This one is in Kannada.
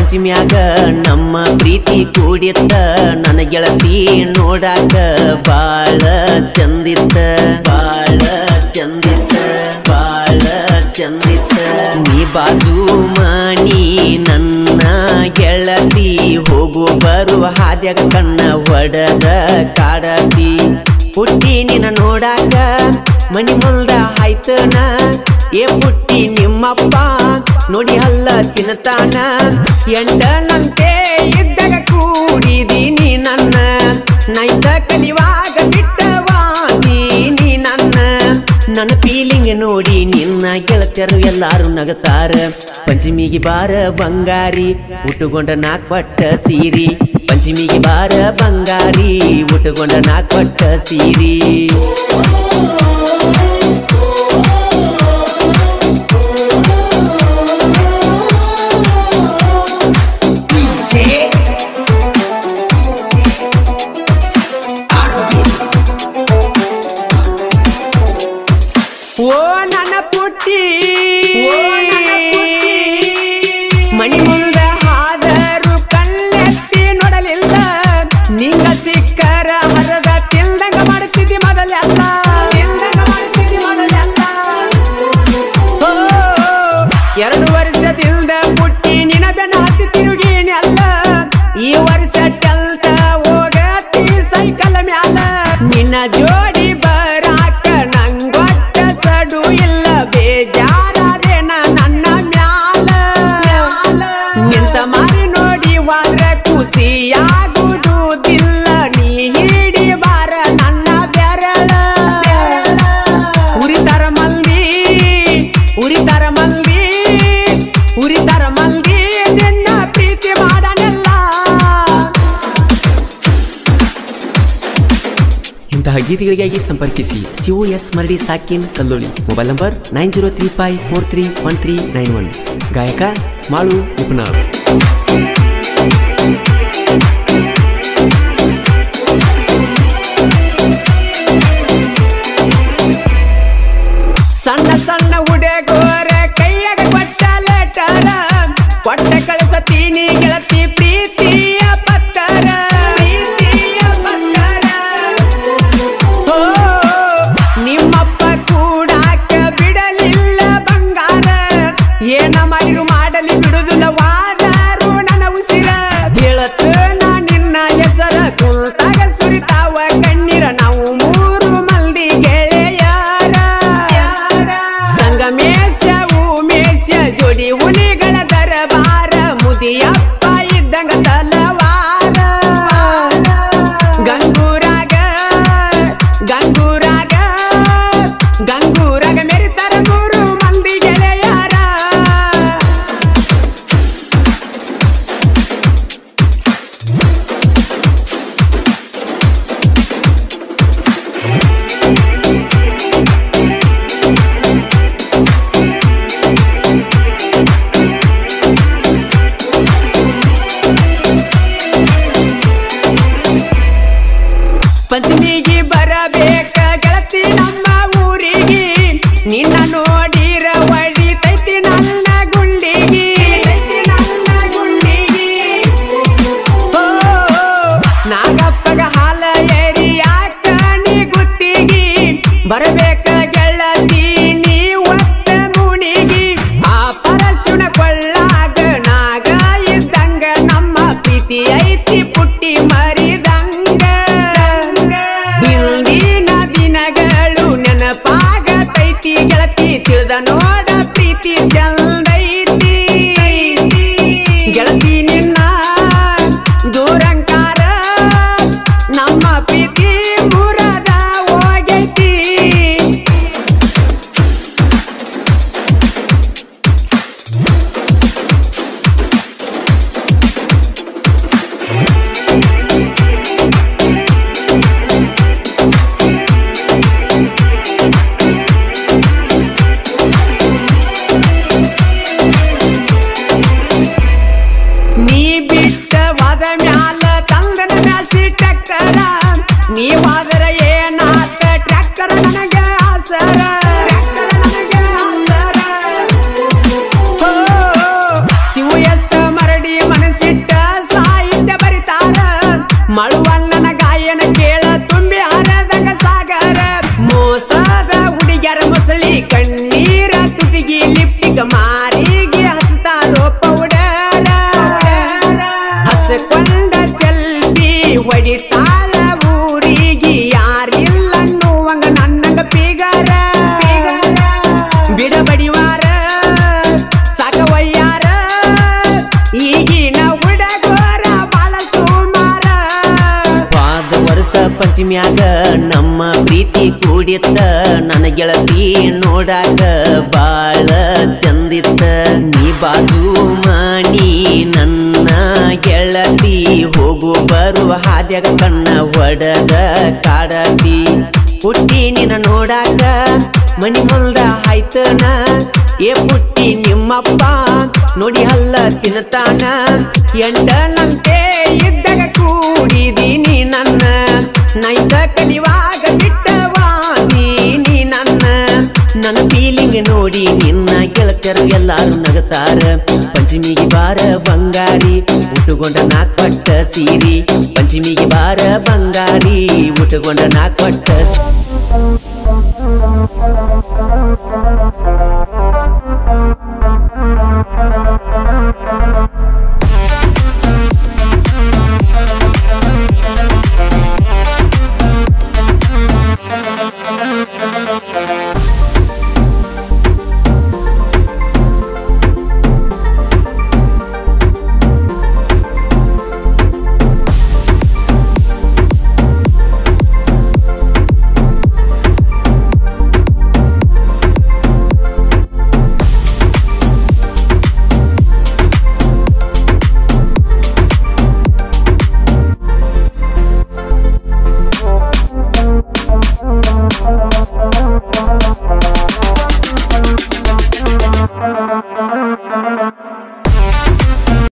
ಪಂಚಮ್ಯಾಗ ನಮ್ಮ ಪ್ರೀತಿ ಕೂಡಿತ್ತ ನನ್ನ ಗೆಳತಿ ನೋಡಾಕ ಬಾಳ ಚಂದಿತ್ತ ಬಾಳ ಚಂದಿತ್ತ ಬಾಳ ಚಂದಿತ್ತ ನೀ ಬಾಜು ಮನಿ ನನ್ನ ಗೆಳತಿ ಹೋಗು ಬರು ಹಾದ್ಯಾಗ ಕಣ್ಣ ಹೊಡದ ಕಾಡತಿ ಹುಟ್ಟಿ ನಿನ್ನ ನೋಡಾಕ ಮನಿ ಮುಂದ ಆಯ್ತನ ಏ ಪುಟ್ಟಿ ನಿಮ್ಮಪ್ಪ ನೋಡಿ ಹಲ್ಲ ತಿನ್ನತಾನ ಎಂಟನಂತೆ ಇದ್ದಾಗ ಕೂಡಿದೀನಿ ನನ್ನ ನೈತ ಕಲಿವಾಗ ಬಿಟ್ಟವಾದೀನಿ ನನ್ನ ನನ್ನ ಫೀಲಿಂಗ್ ನೋಡಿ ನಿನ್ನ ಗೆಳತಿಯರು ಎಲ್ಲಾರು ನಗತಾರ ಪಂಚಮಿಗೆ ಬಾರ ಬಂಗಾರಿ ಉಟ್ಟುಕೊಂಡ ನಾಕ್ ಪಟ್ಟ ಸೀರಿ ಪಂಚಮಿಗೆ ಬಾರ ಬಂಗಾರಿ ಉಟ್ಟುಕೊಂಡ ನಾಕ್ ಪಟ್ಟ ಸೀರಿ ಓ ನನ್ನ ಪುಟ್ಟಿ ಮಣಿ ಮುಂದ ಹಾದರು ಕಣ್ಣೆತ್ತಿ ನೋಡಲಿಲ್ಲ ನಿಂಗ ಸಿಕ್ಕರ ಹರದ ತಿಂದಂಗ ಮಾಡ್ತಿದ್ದಿ ಮೊದಲೆಲ್ಲ ತಿಂದಂಗ ಮಾಡ್ತಿದ್ದಿ ಮೊದಲೆಲ್ಲ ಓ, ಎರಡು ವರ್ಷದಿಂದ ಪುಟ್ಟಿ ನಿನ ಬೆನ್ನ ಹತ್ತಿ ತಿರುಗೀನಿ ಅಲ್ಲ ಈ ವರ್ಷ ಟೆಲ್ತ ಹೋಗತಿ ಸೈಕಲ್ ಮ್ಯಾಲ ನಿನ್ನ ಜೋಡಿ ಬರಾಕ ನಂಗೊಟ್ಟ ಸಡು ಇಲ್ಲ ಬೇಜಾರಾದೇನ ನನ್ನ ಮ್ಯಾಲ ನಿಂತ ಮಾರಿ ನೋಡಿ ವಾದ್ರ ಖುಷಿಯಾಗುವುದಿಲ್ಲ ನೀ ಹಿಡಿ ಬಾರ ನನ್ನ ಬೆರಳ ಉರಿತಾರ ಮಂದಿ ಉರಿತಾರ ಮಂದಿ ಉರಿತಾರ ಮಂದಿ ನಿನ್ನ ಪ್ರೀತಿ ಮಾಡನೆಲ್ಲ ಇಂತಹ ಗೀತೆಗಳಿಗಾಗಿ ಸಂಪರ್ಕಿಸಿ ಸಿಒ ಎಸ್ ಮರಡಿ ಸಾಕಿನ್ Kalloli mobile number nine zero three five four three one three nine one ಗಾಯಕ ಮಾಳು ಉಪನಾಳ್ ಸಣ್ಣ ಸಣ್ಣ ಹುಡುಗೋರ ಕೈಯಾಗ ಕೊಟ್ಟ ಲೆಟರ ಕೊಟ್ಟ ಕಳಿಸತೀನಿ ಗೆಳತಿ ಪ್ರೀತಿಯ ಪತ್ತರ ಪ್ರೀತಿಯ ಪತ್ತರ ಓ ನಿಮ್ಮಪ್ಪ ಕೂಡಾಕ ಬಿಡಲಿಲ್ಲ ಬಂಗಾರ ಏನ ಮಾಡಿರು ಮಾಡಲಿ ಬಿಡುದಿಲ್ಲ ವಾದಾರು ನನ್ನ ಉಸಿರ ಹೇಳತ್ತು ನಾ ನಿನ್ನ ಹೆಸರ ಕುಲ್ತಾಗ ಸುರಿತಾವ ಕಣ್ಣೀರ ನಾವು ಮೂರು ಮಂದಿ ಗೆಳೆಯರ ಸಂಗಮೇಶ ಉಮೇಶ ಜೋಡಿ ಹುಲಿಗಳ ದರಬಾರ ಮುದಿಯಪ್ಪ ಇದ್ದಂಗ ತಲವಾರ ಗಂಗೂರಾಗ ಗಂಗೂರಾಗ ಗಂಗೂರಾಗ ಮೆರಿತಾರ ಮೂರು ಮಂದಿ ಗೆಳೆಯರ ಪಂಚಮಿಗೆ ಬರಬೇಕ ಗೆಳತಿ ನಮ್ಮ ಊರಿಗೆ ನಿನ್ನ ನೋಡಿರ ಒಡಿತೈತಿ ನನ್ನ ಗುಂಡಿಗಿ ನನ್ನ ಗುಂಡಿಗಿ ಓ ನಾಗಪ್ಪಗ ಹಾಲ ಏರಿ ಯಾಕಣಿ ಗುತ್ತಿಗಿ ಬರಬೇಕ ಗೆಳತಿ ನೀ ಒತ್ತ ಮುಣಿಗಿ ಆ ಪರಶುನ ಕೊಳ್ಳಾಗ ನಾಗ ಇದ್ದಂಗ ನಮ್ಮ ಪ್ರೀತಿ ಐತಿ ಪುಟ್ಟಿ ಮರಿದಂಗ ಇಂದಿನ ದಿನಗಳು ನೆನಪಾಗತೈತಿ ಗೆಳತಿ ತಿಳಿದ ನೋಡ ಪ್ರೀತಿ ಚಂದೈತಿ ಗೆಳತಿ ನಿನ್ನ ದೂರಂಕಾರ ನಮ್ಮ ಪ್ರೀತಿ ಮುರದ ಹೋಗೈತಿ ನೀ ಬಿಟ್ಟ ವಾದ ಮ್ಯಾಲ ತಂದನ ಮ್ಯಾಸಿ ಟ್ರ್ಯಾಕ್ಟರ ನೀ ವಾದರ ಏನಾತ ಟ್ರ್ಯಾಕ್ಟರ್ ನನಗ ಆಸರ ಟ್ರ್ಯಾಕ್ಟರ್ ನನಗ ಆಸರ. ಹೋ, ಶಿವು ಎಸ್ ಮರಡಿ ಮನ ಮ್ಯಾಗ ನಮ್ಮ ಪ್ರೀತಿ ಕೂಡಿತ್ತ ನನ್ನ ಗೆಳತಿ ನೋಡಾಕ ಬಾಳ ಚಂದಿತ್ತ ನೀ ಬಾಜು ಮನಿ ನನ್ನ ಗೆಳತಿ ಹೋಗು ಬರುವ ಹಾದ್ಯಾಗ ಕಣ್ಣ ಹೊಡದ ಕಾಡತಿ ಹುಟ್ಟಿ ನಿನ್ನ ನೋಡಾಕ ಮನಿ ಮುಂದ ಆಯ್ತನ ಏ ಪುಟ್ಟಿ ನಿಮ್ಮಪ್ಪ ನೋಡಿ ಹಲ್ಲ ತಿನ್ನತಾನ ಎಂಡನಂತೆ ಇದ್ದಾಗ ಕೂಡಿದೀನಿ ನನ್ನ ನೈತ ಕಲಿವಾಗ ಬಿಟ್ಟವಾದಿ ನೀ ನನ್ನ ನನ್ನ ಫೀಲಿಂಗ್ ನೋಡಿ ನಿನ್ನ ಗೆಳತಿಯರು ಎಲ್ಲಾರು ನಗತಾರ ಪಂಚಮಿಗೆ ಬಾರ ಬಂಗಾರಿ ಉಟ್ಟುಕೊಂಡ ನಾಲ್ಕಟ್ಟ ಸೀರಿ ಪಂಚಮಿಗೆ ಬಾರ ಬಂಗಾರಿ ಉಟ್ಟುಕೊಂಡ ನಾಲ್ಕಟ್ಟ